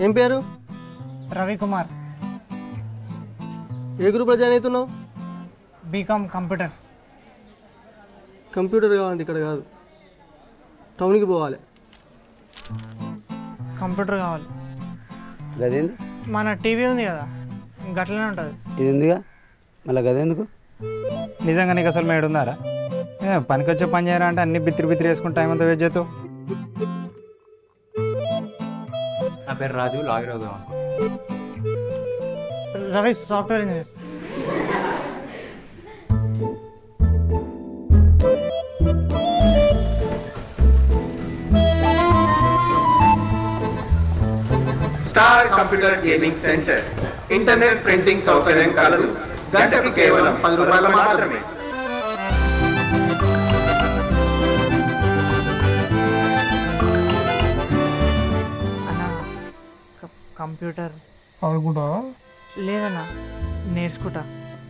ఏం పేరు రవికుమార్ ఏ గ్రూప్లో జాయిన్ అవుతున్నావు బీకామ్ కంప్యూటర్స్ కంప్యూటర్ కావాలంటే ఇక్కడ కాదు టౌన్కి పోవాలి కంప్యూటర్ కావాలి గదేంది మన టీవీ ఉంది కదా గట్లనే ఉంటుంది ఇది ఉందిగా మళ్ళీ గదెందుకు నిజంగా నీకు అసలు మేడు ఉందారా ఏ పనికొచ్చే పని చేయరా అంటే అన్ని బిత్తిరి బిత్తిరి వేసుకుని టైం అంతా వేస్ట్ చేస్తావు నా పేరు రాజు లాయర్ అవుదాం అనుకో Ravi software engineer star computer gaming center internet printing సౌకర్యం కలదు గంటకు కేవలం పది రూపాయలు మాత్రమే అన్న క- కంప్యూటర్ అనుకుంటా లేదన్న నేర్చుకుంటా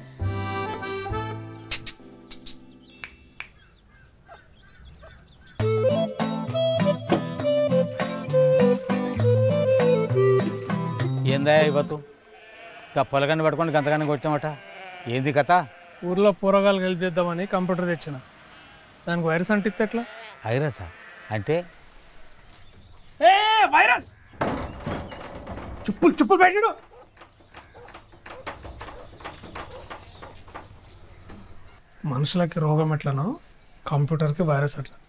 ఏందా ఇవ్వతు ఇంకా పొలగాన్ని పట్టుకొని గంతగానే కొట్టామట ఏంది కథ ఊర్లో పూరగాలు గెలిపిద్దామని కంప్యూటర్ తెచ్చిన దానికి వైరస్ అంటిస్తే ఎట్లా ఐరసా అంటే ఏ వైరస్ చుప్పులు చుప్పులు పెట్టాడు మనుషులకి రోగం ఎట్లనో కంప్యూటర్కి వైరస్ అట్లా